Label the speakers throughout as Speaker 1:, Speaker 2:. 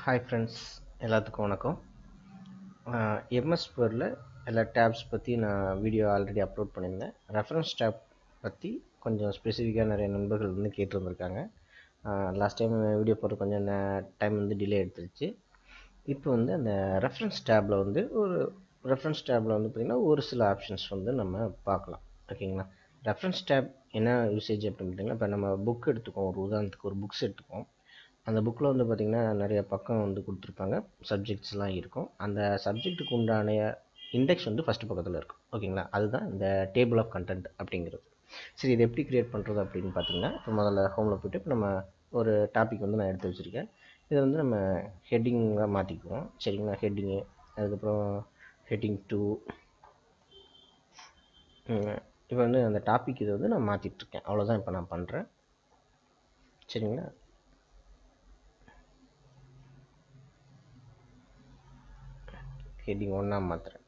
Speaker 1: hi friends எல்லாத்துக்கும் வணக்கம் MS வேர்டில் எல்லா டேப்ஸ் பற்றி நான் வீடியோ ஆல்ரெடி அப்லோட் பண்ணியிருந்தேன் ரெஃபரன்ஸ் டேப் பற்றி கொஞ்சம் ஸ்பெசிஃபிக்காக நிறைய நண்பர்கள் வந்து கேட்டிருந்துருக்காங்க லாஸ்ட் டைம் வீடியோ போடுற கொஞ்சம் டைம் வந்து டிலே எடுத்துருச்சு இப்போ வந்து அந்த ரெஃபரன்ஸ் டேப்பில் வந்து ஒரு ரெஃபரன்ஸ் டேப்பில் வந்து பார்த்திங்கன்னா ஒரு சில ஆப்ஷன்ஸ் வந்து நம்ம பார்க்கலாம் ஓகேங்களா ரெஃபரன்ஸ் டேப் என்ன யூசேஜ் அப்படின்னு பார்த்தீங்கன்னா இப்போ நம்ம புக் எடுத்துக்கோம் ஒரு உதாரணத்துக்கு ஒரு புக்ஸ் எடுத்துக்கோம் அந்த புக்கில் வந்து பார்த்திங்கன்னா நிறைய பக்கம் வந்து கொடுத்துருப்பாங்க சப்ஜெக்ட்ஸ்லாம் இருக்கும் அந்த சப்ஜெக்ட்டுக்கு உண்டான இண்டெக்ஸ் வந்து ஃபஸ்ட்டு பக்கத்தில் இருக்கும் ஓகேங்களா அதுதான் இந்த டேபிள் ஆஃப் கண்டென்ட் அப்படிங்கிறது சரி இது எப்படி க்ரியேட் பண்ணுறது அப்படின்னு பார்த்தீங்கன்னா இப்போ முதல்ல ஹோமில் போய்ட்டு இப்போ நம்ம ஒரு டாபிக் வந்து நான் எடுத்து வச்சுருக்கேன் இதை வந்து நம்ம ஹெட்டிங்காக மாற்றிக்குவோம் சரிங்களா ஹெட்டிங்கு அதுக்கப்புறம் ஹெட்டிங் டூ இப்போ வந்து அந்த டாபிக் இதை வந்து நான் மாற்றிட்டுருக்கேன் அவ்வளோதான் இப்போ நான் பண்ணுறேன் சரிங்களா ஹெட்டிங் ஒன்றா மாற்றுறேன்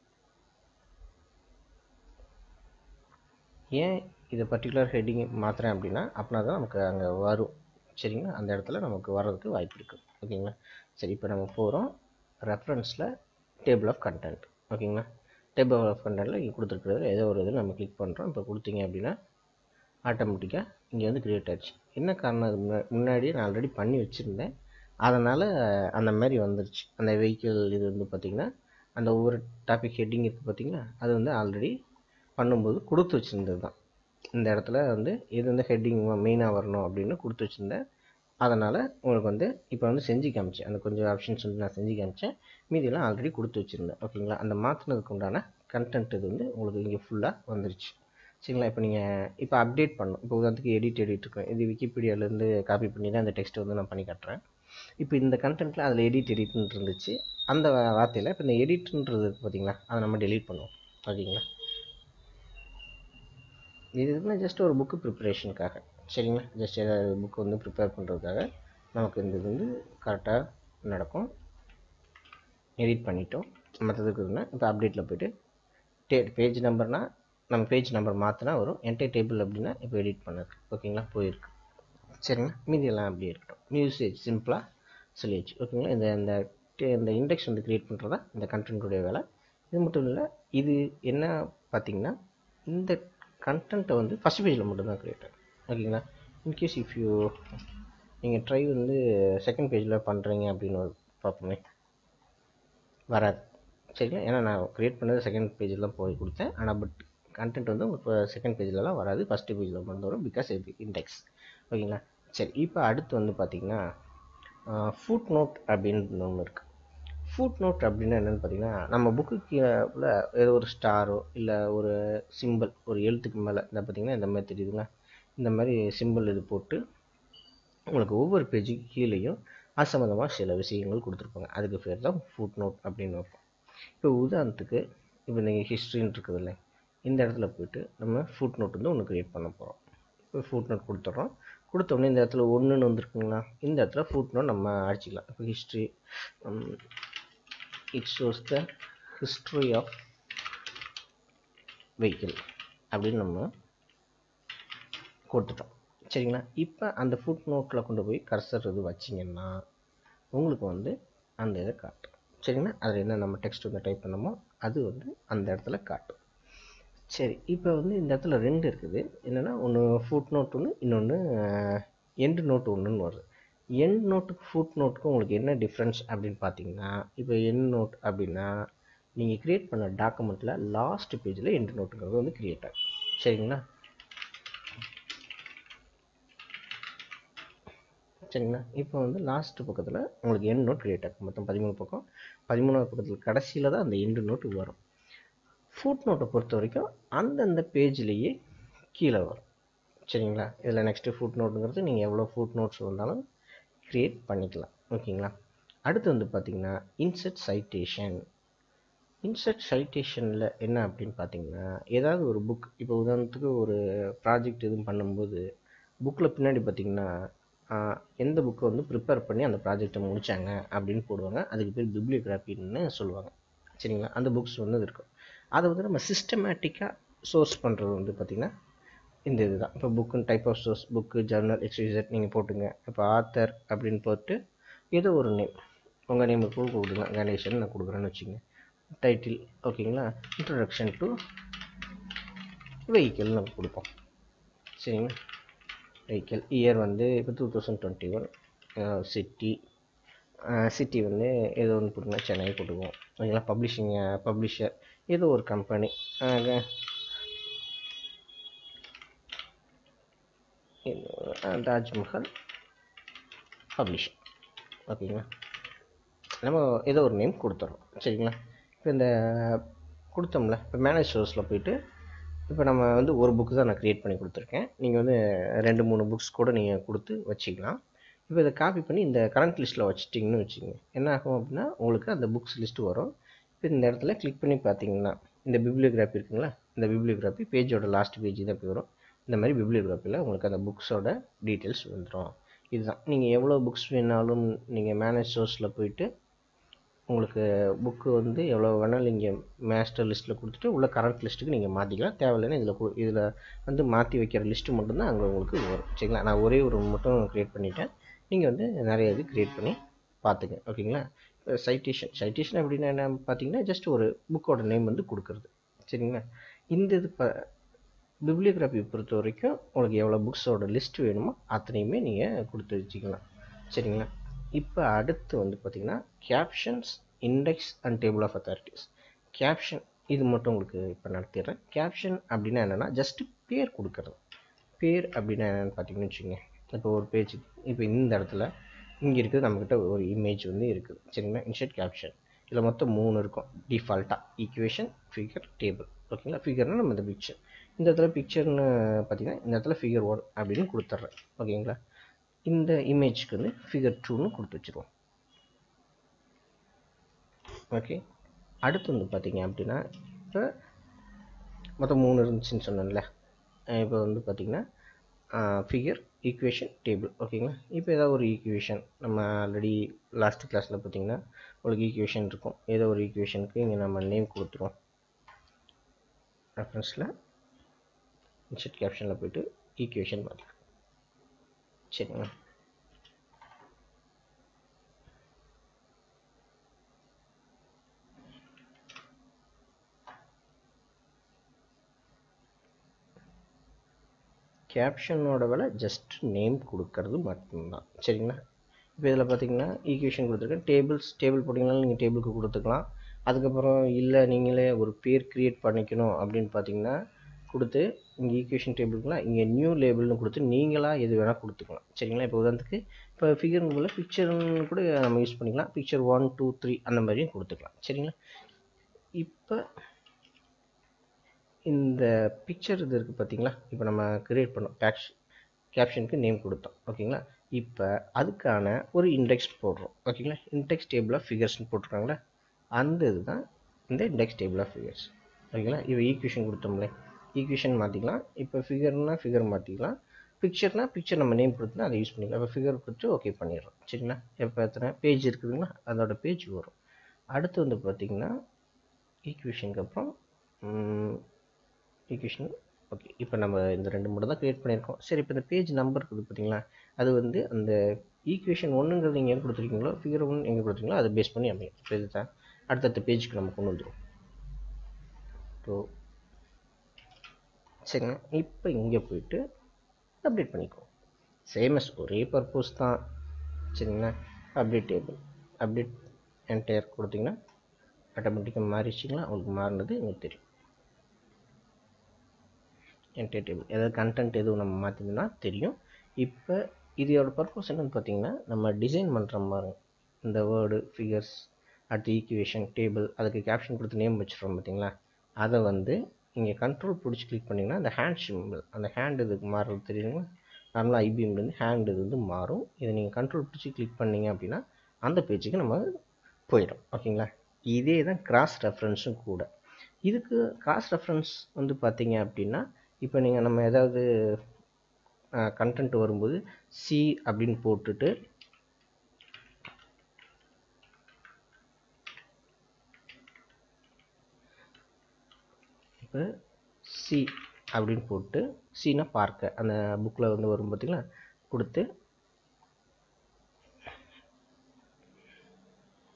Speaker 1: ஏன் இதை பர்டிகுலர் ஹெட்டிங் மாற்றுறேன் அப்படின்னா அப்படின்னா தான் நமக்கு அங்கே வரும் சரிங்களா அந்த இடத்துல நமக்கு வர்றதுக்கு வாய்ப்பு இருக்குது ஓகேங்களா சரி இப்போ நம்ம போகிறோம் ரெஃபரன்ஸில் டேபிள் ஆஃப் கண்டென்ட் ஓகேங்களா டேபிள் ஆஃப் கண்டென்ட்டில் இங்கே கொடுத்துருக்குறது ஏதோ ஒரு இது நம்ம கிளிக் பண்ணுறோம் இப்போ கொடுத்தீங்க அப்படின்னா ஆட்டோமேட்டிக்காக இங்கே வந்து க்ரியேட் ஆயிடுச்சு என்ன காரணம் அது முன்னாடியே நான் ஆல்ரெடி பண்ணி வச்சுருந்தேன் அதனால் அந்த மாதிரி வந்துருச்சு அந்த வெஹிக்கிள் இது வந்து பார்த்திங்கன்னா அந்த ஒவ்வொரு டாபிக் ஹெட்டிங் இருக்குது பார்த்திங்களா அது வந்து ஆல்ரெடி பண்ணும்போது கொடுத்து வச்சுருந்தது தான் இந்த இடத்துல வந்து இது வந்து ஹெட்டிங் மெயினாக வரணும் அப்படின்னு கொடுத்து வச்சுருந்தேன் அதனால் உங்களுக்கு வந்து இப்போ வந்து செஞ்சு காமிச்சேன் அந்த கொஞ்சம் ஆப்ஷன்ஸ் வந்து நான் செஞ்சு காமிச்சேன் மீதியெல்லாம் ஆல்ரெடி கொடுத்து வச்சுருந்தேன் ஓகேங்களா அந்த மாற்றினதுக்கு உண்டான கண்டென்ட் இது வந்து உங்களுக்கு இங்கே ஃபுல்லாக வந்துருச்சு சரிங்களா இப்போ நீங்கள் இப்போ அப்டேட் பண்ணணும் இப்போ உதாரணத்துக்கு எடிட் எடிட் இருக்கும் இது விக்கிபீடியாவிலேருந்து காப்பி பண்ணி தான் இந்த டெக்ஸ்ட்டை வந்து நான் பண்ணி காட்டுறேன் இப்போ இந்த கண்டென்ட்டில் அதில் எடிட் எடிட்னு இருந்துச்சு அந்த வார்த்தையில் இப்போ இந்த எடிட்ன்றது பார்த்தீங்களா அதை நம்ம டெலீட் பண்ணுவோம் ஓகேங்களா இது இருக்குன்னா ஜஸ்ட் ஒரு புக்கு ப்ரிப்பரேஷனுக்காக சரிங்களா ஜஸ்ட் ஏதாவது புக் வந்து ப்ரிப்பேர் பண்ணுறதுக்காக நமக்கு இந்த இது வந்து கரெக்டாக நடக்கும் எடிட் பண்ணிட்டோம் மற்றதுக்கு இருக்குன்னா இப்போ அப்டேட்டில் போய்ட்டு டே பேஜ் நம்பர்னால் நம்ம பேஜ் நம்பர் மாற்றினா வரும் என்டை டேபிள் அப்படின்னா இப்போ எடிட் பண்ணது ஓகேங்களா போயிருக்கு சரிங்களா மீதியெல்லாம் அப்படியே இருக்கட்டும் மியூசேஜ் சிம்பிளாக சொல்லியாச்சு ஓகேங்களா இந்த இந்த இந்த இண்டெக்ஸ் வந்து க்ரியேட் பண்ணுறதா இந்த கண்டென்ட்டுடைய வேலை இது மட்டும் இல்லை இது என்ன பார்த்தீங்கன்னா இந்த கண்டென்ட்டை வந்து ஃபஸ்ட் பேஜில் மட்டும்தான் க்ரியேட் ஆகும் ஓகேங்களா இன்கேஸ் இஃப் யூ நீங்கள் ட்ரை வந்து செகண்ட் பேஜில் பண்ணுறீங்க அப்படின்னு பார்ப்போமே வராது சரிங்களா ஏன்னா நான் க்ரியேட் பண்ணது செகண்ட் பேஜில் தான் போய் கொடுத்தேன் ஆனால் பட் கண்டென்ட் வந்து இப்போ செகண்ட் பேஜிலலாம் வராது ஃபஸ்ட்டு பேஜில் மட்டும் வரும் பிகாஸ் இது இண்டெக்ஸ் ஓகேங்களா சரி இப்போ அடுத்து வந்து பார்த்திங்கன்னா ஃபுட் நோட் அப்படின்னு ஒன்று இருக்குது ஃபுட் நோட் அப்படின்னா என்னென்னு பார்த்தீங்கன்னா நம்ம புக்கு கீழே ஏதோ ஒரு ஸ்டாரோ இல்லை ஒரு சிம்பிள் ஒரு எழுத்துக்கு மேலே இந்த பார்த்திங்கன்னா இந்த மாதிரி தெரியுதுங்களா இந்த மாதிரி சிம்பிள் இது போட்டு உங்களுக்கு ஒவ்வொரு பேஜுக்கு கீழேயும் அது சம்மந்தமாக சில விஷயங்கள் கொடுத்துருப்பாங்க அதுக்கு பேர் தான் ஃபுட் நோட் அப்படின்னு வைப்போம் இப்போ உதாரணத்துக்கு இப்போ நீங்கள் ஹிஸ்ட்ரின்னு இருக்குது இல்லை இந்த இடத்துல போய்ட்டு நம்ம ஃபுட் நோட் வந்து ஒன்று க்ரியேட் பண்ண போகிறோம் இப்போ ஃபுட் நோட் கொடுத்துட்றோம் கொடுத்தோடனே இந்த இடத்துல ஒன்றுன்னு வந்துருக்குங்களா இந்த இடத்துல ஃபுட் நோட் நம்ம அடிச்சிக்கலாம் இப்போ history it shows the history of vehicle அப்படின்னு நம்ம கொடுத்துட்டோம் சரிங்களா இப்போ அந்த ஃபுட் நோட்டில் கொண்டு போய் கர்சர் இது வச்சிங்கன்னா உங்களுக்கு வந்து அந்த இதை காட்டும் சரிங்களா அதில் என்ன நம்ம டெக்ஸ்ட் வந்து டைப் பண்ணமோ அது வந்து அந்த இடத்துல காட்டும் சரி இப்போ வந்து இந்த இடத்துல ரெண்டு இருக்குது என்னென்னா ஒன்று ஃபுட் நோட் ஒன்று இன்னொன்று எண்டு நோட் ஒன்றுன்னு வருது எண்ட் நோட்டுக்கு ஃபுட் நோட்டுக்கும் உங்களுக்கு என்ன டிஃப்ரென்ஸ் அப்படின்னு பார்த்தீங்கன்னா இப்போ எண்ட் நோட் அப்படின்னா நீங்கள் க்ரியேட் பண்ண டாக்குமெண்ட்டில் லாஸ்ட் பேஜில் எண்ட் நோட்டுங்கிறது வந்து க்ரியேட் ஆகும் சரிங்களா சரிங்களா இப்போ வந்து லாஸ்ட்டு பக்கத்தில் உங்களுக்கு எண்ட் நோட் க்ரியேட் ஆகும் மொத்தம் பதிமூணு பக்கம் பதிமூணாவது பக்கத்தில் கடைசியில் தான் அந்த எண்டு நோட்டு வரும் ஃபுட் நோட்டை பொறுத்த வரைக்கும் அந்தந்த பேஜ்லேயே கீழே வரும் சரிங்களா இதில் நெக்ஸ்ட்டு ஃபுட் நோட்டுங்கிறது நீங்கள் எவ்வளோ ஃபுட் நோட்ஸ் வந்தாலும் க்ரியேட் பண்ணிக்கலாம் ஓகேங்களா அடுத்து வந்து பார்த்திங்கன்னா இன்செட் சைட்டேஷன் இன்செட் சைட்டேஷனில் என்ன அப்படின்னு பார்த்தீங்கன்னா ஏதாவது ஒரு புக் இப்போ உதாரணத்துக்கு ஒரு ப்ராஜெக்ட் எதுவும் பண்ணும்போது புக்கில் பின்னாடி பார்த்திங்கன்னா எந்த புக்கை வந்து ப்ரிப்பேர் பண்ணி அந்த ப்ராஜெக்டை முடித்தாங்க அப்படின்னு போடுவாங்க அதுக்கு பேர் பிப்ளியோகிராஃபின்னு சொல்லுவாங்க சரிங்களா அந்த புக்ஸ் வந்து இருக்கும் அதை வந்து நம்ம சிஸ்டமேட்டிக்காக சோர்ஸ் பண்ணுறது வந்து பார்த்திங்கன்னா இந்த இது தான் இப்போ புக்குன்னு type of source book journal exercised நீங்கள் போட்டுங்க இப்போ ஆத்தர் அப்படின்னு போட்டு ஏதோ ஒரு நேம் உங்கள் நேம் கூட கொடுங்க கணேசன் நான் கொடுக்குறேன்னு வச்சுக்கோங்க டைட்டில் ஓகேங்களா இன்ட்ரடக்ஷன் டு வெஹிக்கிள் நம்ம கொடுப்போம் சரிங்களா வெஹிக்கிள் இயர் வந்து இப்போ two thousand twenty one city city வந்து ஏதோ ஒன்று கொடுங்க சென்னை போட்டுக்குவோம் ஓகேங்களா பப்ளிஷிங் பப்ளிஷர் ஏதோ ஒரு கம்பெனி தாஜ்மஹால் பப்ளிஷர் ஓகேங்களா நம்ம ஏதோ ஒரு நேம் கொடுத்துறோம் சரிங்களா இப்போ இந்த கொடுத்தோம்ல இப்போ மேனேஜ் சோர்ஸில் போயிட்டு இப்போ நம்ம வந்து ஒரு புக்கு தான் நான் க்ரியேட் பண்ணி கொடுத்துருக்கேன் நீங்கள் வந்து ரெண்டு மூணு புக்ஸ் கூட நீங்கள் கொடுத்து வச்சுக்கலாம் இப்போ இதை காப்பி பண்ணி இந்த கரண்ட் லிஸ்ட்டில் வச்சிட்டிங்கன்னு வச்சுக்கோங்க என்ன ஆகும் அப்படின்னா உங்களுக்கு அந்த புக்ஸ் லிஸ்ட்டு வரும் இப்போ இந்த இடத்துல கிளிக் பண்ணி பார்த்தீங்கன்னா இந்த பிப்ளியோகிராஃபி இருக்குங்களா இந்த பிப்ளியோகிராஃபி பேஜோட லாஸ்ட் பேஜ் தான் போய் வரும் இந்த மாதிரி பிப்ளியோகிராஃபியில் உங்களுக்கு அந்த புக்ஸோட டீட்டெயில்ஸ் வந்துடும் இதுதான் நீங்கள் எவ்வளோ புக்ஸ் வேணாலும் நீங்கள் மேனேஜ் சோர்ஸில் போயிட்டு உங்களுக்கு புக்கு வந்து எவ்வளோ வேணாலும் நீங்கள் மாஸ்டர் லிஸ்ட்டில் கொடுத்துட்டு உள்ள கரண்ட் லிஸ்ட்டுக்கு நீங்கள் மாற்றிக்கலாம் தேவையில்லைன்னா இதில் இதில் வந்து மாற்றி வைக்கிற லிஸ்ட்டு மட்டும்தான் அங்கே உங்களுக்கு வரும் சரிங்களா நான் ஒரே ஒரு மட்டும் க்ரியேட் பண்ணிட்டேன் நீங்கள் வந்து நிறைய இது க்ரியேட் பண்ணி பார்த்துங்க ஓகேங்களா இப்போ சைட்டேஷன் சைட்டேஷன் அப்படின்னா என்ன பார்த்தீங்கன்னா ஜஸ்ட் ஒரு புக்கோட நேம் வந்து கொடுக்குறது சரிங்களா இந்த இது ப பிப்ளியோகிராஃபி பொறுத்த வரைக்கும் உங்களுக்கு எவ்வளோ புக்ஸோட லிஸ்ட் வேணுமோ அத்தனையுமே நீங்கள் கொடுத்து வச்சுக்கலாம் சரிங்களா இப்போ அடுத்து வந்து பார்த்திங்கன்னா captions index and table of authorities caption இது மட்டும் உங்களுக்கு இப்போ நடத்திடுறேன் கேப்ஷன் அப்படின்னா என்னென்னா ஜஸ்ட்டு பேர் கொடுக்குறது பேர் அப்படின்னா என்னென்னு பார்த்தீங்கன்னு வச்சுக்கோங்க இப்போ ஒரு பேஜ் இப்போ இந்த இடத்துல இங்கே இருக்குது நம்மக்கிட்ட ஒரு இமேஜ் வந்து இருக்குது சரிங்களா இன்ஷர்ட் கேப்ஷன் இதில் மொத்தம் மூணு இருக்கும் டிஃபால்ட்டாக ஈக்குவேஷன் ஃபிகர் டேபிள் ஓகேங்களா ஃபிகர்னால் நம்ம இந்த பிக்சர் இந்த இடத்துல பிக்சர்னு பார்த்தீங்கன்னா இந்த இடத்துல ஃபிகர் ஒன் அப்படின்னு கொடுத்துட்றேன் ஓகேங்களா இந்த இமேஜ்க்கு வந்து ஃபிகர் டூன்னு கொடுத்து வச்சுருவோம் ஓகே அடுத்து வந்து பார்த்தீங்க அப்படின்னா இப்போ மொத்தம் மூணு இருந்துச்சுன்னு சொன்னேன்ல இப்போ வந்து பார்த்திங்கன்னா ஃபிகர் ஈக்குவேஷன் டேபிள் ஓகேங்களா இப்போ ஏதாவது ஒரு ஈக்குவேஷன் நம்ம ஆல்ரெடி லாஸ்ட் கிளாஸில் பார்த்தீங்கன்னா உங்களுக்கு ஈக்குவேஷன் இருக்கும் ஏதோ ஒரு ஈக்குவேஷனுக்கு இங்கே நம்ம நேம் கொடுத்துருவோம் ரெஃபரன்ஸில் இன்செட் கேப்ஷனில் போய்ட்டு ஈக்குவேஷன் பார்த்துக்கலாம் சரிங்களா கேப்ஷனோட விலை ஜஸ்ட் நேம் கொடுக்கறது மட்டும்தான் சரிங்களா இப்போ இதில் பார்த்தீங்கன்னா ஈக்குவேஷன் கொடுத்துருக்கேன் டேபிள்ஸ் டேபிள் போட்டிங்கனாலும் நீங்கள் டேபிளுக்கு கொடுத்துக்கலாம் அதுக்கப்புறம் இல்லை நீங்களே ஒரு பேர் க்ரியேட் பண்ணிக்கணும் அப்படின்னு பார்த்தீங்கன்னா கொடுத்து இங்கே ஈக்குவேஷன் டேபிளுக்குலாம் இங்கே நியூ லேபிள்னு கொடுத்து நீங்களாக எது வேணால் கொடுத்துக்கலாம் சரிங்களா இப்போ உதாரணத்துக்கு இப்போ ஃபிகர்னு போல் பிக்சர்னு கூட நம்ம யூஸ் பண்ணிக்கலாம் பிக்சர் ஒன் டூ த்ரீ அந்த மாதிரியும் கொடுத்துக்கலாம் சரிங்களா இப்போ இந்த பிக்சர் இது இருக்குது பார்த்தீங்களா இப்போ நம்ம க்ரியேட் பண்ணோம் கேப்ஷ் கேப்ஷனுக்கு நேம் கொடுத்தோம் ஓகேங்களா இப்போ அதுக்கான ஒரு இண்டெக்ஸ் போடுறோம் ஓகேங்களா இண்டெக்ஸ் டேபிள் ஆஃப் ஃபிகர்ஸ்னு போட்டிருக்காங்களே அந்த இதுதான் இந்த இண்டெக்ஸ் டேபிள் ஆஃப் ஃபிகர்ஸ் ஓகேங்களா இப்போ ஈக்குவேஷன் கொடுத்தோம்ல ஈக்குவேஷன் மாற்றிக்கலாம் இப்போ ஃபிகர்னா ஃபிகர் மாற்றிக்கலாம் பிக்சர்னா பிக்சர் நம்ம நேம் கொடுத்துனா அதை யூஸ் பண்ணிக்கலாம் இப்போ ஃபிகர் கொடுத்து ஓகே பண்ணிடுறோம் சரிங்களா இப்போ எத்தனை பேஜ் இருக்குதுங்களா அதோட பேஜ் வரும் அடுத்து வந்து பார்த்திங்கன்னா ஈக்குவேஷனுக்கு அப்புறம் ஈக்குவேஷன் ஓகே இப்போ நம்ம இந்த ரெண்டு மட்டும் தான் க்ரியேட் பண்ணியிருக்கோம் சரி இப்போ இந்த பேஜ் நம்பர் இருக்குது பார்த்தீங்களா அது வந்து அந்த ஈக்குவேஷன் ஒன்றுங்கிறது நீங்கள் எங்கே கொடுத்துருக்கீங்களோ ஃபிகர் ஒன்று எங்கே கொடுத்துருக்கீங்களோ அதை பேஸ் பண்ணி அமையும் இப்போ இது தான் அடுத்தடுத்த பேஜுக்கு நம்ம கொண்டு வந்துடும் ஸோ சரிங்க இப்போ இங்கே போயிட்டு அப்டேட் பண்ணிக்கோ சேமஸ் ஒரே பர்பஸ் தான் சரிங்களா அப்டேட் டேபிள் அப்டேட் என்டையர் கொடுத்தீங்கன்னா ஆட்டோமேட்டிக்காக மாறிச்சிங்களா உங்களுக்கு மாறினது உங்களுக்கு தெரியும் என்டையர் டேபிள் ஏதாவது கண்டென்ட் எதுவும் நம்ம மாற்றிருந்தோம்னா தெரியும் இப்போ இதோட பர்பஸ் என்னென்னு பார்த்தீங்கன்னா நம்ம டிசைன் பண்ணுற மாதிரி இந்த வேர்டு ஃபிகர்ஸ் அடுத்து ஈக்குவேஷன் டேபிள் அதுக்கு கேப்ஷன் கொடுத்து நேம் வச்சுருவோம் பார்த்தீங்களா அதை வந்து இங்கே கண்ட்ரோல் பிடிச்சி கிளிக் பண்ணிங்கன்னா அந்த ஹேண்ட் சிம்பிள் அந்த ஹேண்ட் இதுக்கு மாறுறது தெரியுங்களா நார்மலாக ஐபிஎம்லேருந்து ஹேண்ட் இது வந்து மாறும் இதை நீங்கள் கண்ட்ரோல் பிடிச்சி கிளிக் பண்ணீங்க அப்படின்னா அந்த பேஜுக்கு நம்ம போயிடும் ஓகேங்களா இதே தான் கிராஸ் ரெஃபரன்ஸும் கூட இதுக்கு கிராஸ் ரெஃபரன்ஸ் வந்து பார்த்தீங்க அப்படின்னா இப்போ நீங்கள் நம்ம ஏதாவது கண்டென்ட் வரும்போது சி அப்படின்னு போட்டுட்டு இப்போ சி அப்படின்னு போட்டு சினா பார்க்க அந்த புக்கில் வந்து வரும் பார்த்தீங்களா கொடுத்து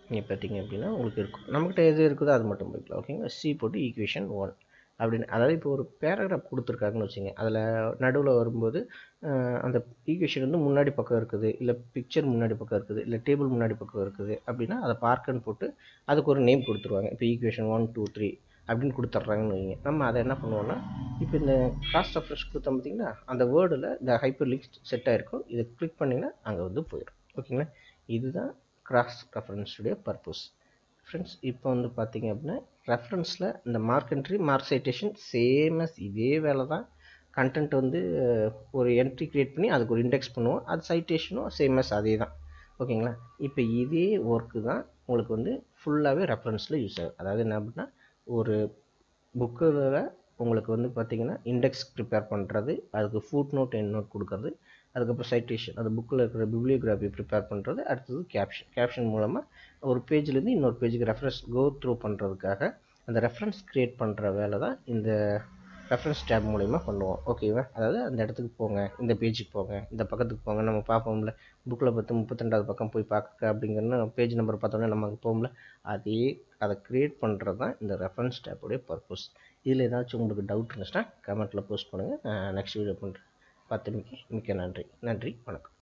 Speaker 1: நீங்கள் பார்த்தீங்க அப்படின்னா உங்களுக்கு இருக்கும் நம்மக்கிட்ட எது இருக்குதோ அது மட்டும் போய்க்கலாம் ஓகேங்களா சி போட்டு ஈக்குவேஷன் ஒன் அப்படின்னு அதாவது இப்போ ஒரு பேராகிராஃப் கொடுத்துருக்காங்கன்னு வச்சுங்க அதில் நடுவில் வரும்போது அஹ், அந்த ஈக்குவேஷன் வந்து முன்னாடி பக்கம் இருக்குது இல்லை பிக்சர் முன்னாடி பக்கம் இருக்குது இல்லை டேபிள் முன்னாடி பக்கம் இருக்குது அப்படின்னா அதை பார்க்கன்னு போட்டு அதுக்கு ஒரு நேம் கொடுத்துருவாங்க இப்போ ஈக்குவேஷன் ஒன் டூ த்ரீ அப்படின்னு கொடுத்துட்றாங்கன்னு வைங்க நம்ம அதை என்ன பண்ணுவோம்னா இப்போ இந்த காஸ்ட் ஆஃப் ஃப்ரெஷ் கொடுத்தோம் பார்த்தீங்கன்னா அந்த வேர்டில் இந்த ஹைப்பர் லிங்க் செட் ஆகிருக்கும் இதை கிளிக் பண்ணிங்கன்னா அங்கே வந்து போயிடும் ஓகேங்களா இதுதான் கிராஸ் ரெஃபரன்ஸுடைய பர்பஸ் ஃப்ரெண்ட்ஸ் இப்போ வந்து பார்த்தீங்க அப்படின்னா ரெஃபரன்ஸில் இந்த மார்க் என்ட்ரி மார்க் சைட்டேஷன் சேமஸ் இதே வேலை தான் கண்டென்ட் வந்து அஹ், ஒரு என்ட்ரி க்ரியேட் பண்ணி அதுக்கு ஒரு இண்டெக்ஸ் பண்ணுவோம் அது சைட்டேஷனும் சேமஸ் அதே தான் ஓகேங்களா இப்போ இதே ஒர்க்கு தான் உங்களுக்கு வந்து ஃபுல்லாகவே ரெஃபரன்ஸில் யூஸ் ஆகும் அதாவது என்ன அப்படின்னா ஒரு புக்கில் உங்களுக்கு வந்து பார்த்தீங்கன்னா இண்டெக்ஸ் ப்ரிப்பேர் பண்ணுறது அதுக்கு ஃபுட் நோட் என் நோட் கொடுக்கறது அதுக்கப்புறம் சைட்டேஷன் அந்த புக்கில் இருக்கிற பிப்ளியோகிராஃபி ப்ரிப்பேர் பண்ணுறது அடுத்தது கேப்ஷன் கேப்ஷன் மூலமாக ஒரு பேஜ்லேருந்து இன்னொரு பேஜுக்கு ரெஃபரன்ஸ் கோ த்ரூ பண்ணுறதுக்காக அந்த ரெஃபரன்ஸ் க்ரியேட் பண்ணுற வேலை தான் இந்த ரெஃபரன்ஸ் டேப் மூலிமா பண்ணுவோம் ஓகேவா அதாவது அந்த இடத்துக்கு போங்க இந்த பேஜுக்கு போங்க இந்த பக்கத்துக்கு போங்க நம்ம பார்ப்போம்ல புக்கில் பார்த்து முப்பத்திரெண்டாவது பக்கம் போய் பார்க்க அப்படிங்கிறன்னு பேஜ் நம்பர் பார்த்தோன்னே நம்ம அங்கே போகும்ல அதே அதை க்ரியேட் பண்ணுறது தான் இந்த ரெஃபரன்ஸ் டேப்புடைய பர்பஸ் இதில் ஏதாச்சும் உங்களுக்கு டவுட் இருந்துச்சுன்னா கமெண்ட்டில் போஸ்ட் பண்ணுங்கள் நெக்ஸ்ட் வீடியோ பண்ணுறேன் பத்து மிக்க மிக்க நன்றி நன்றி வணக்கம்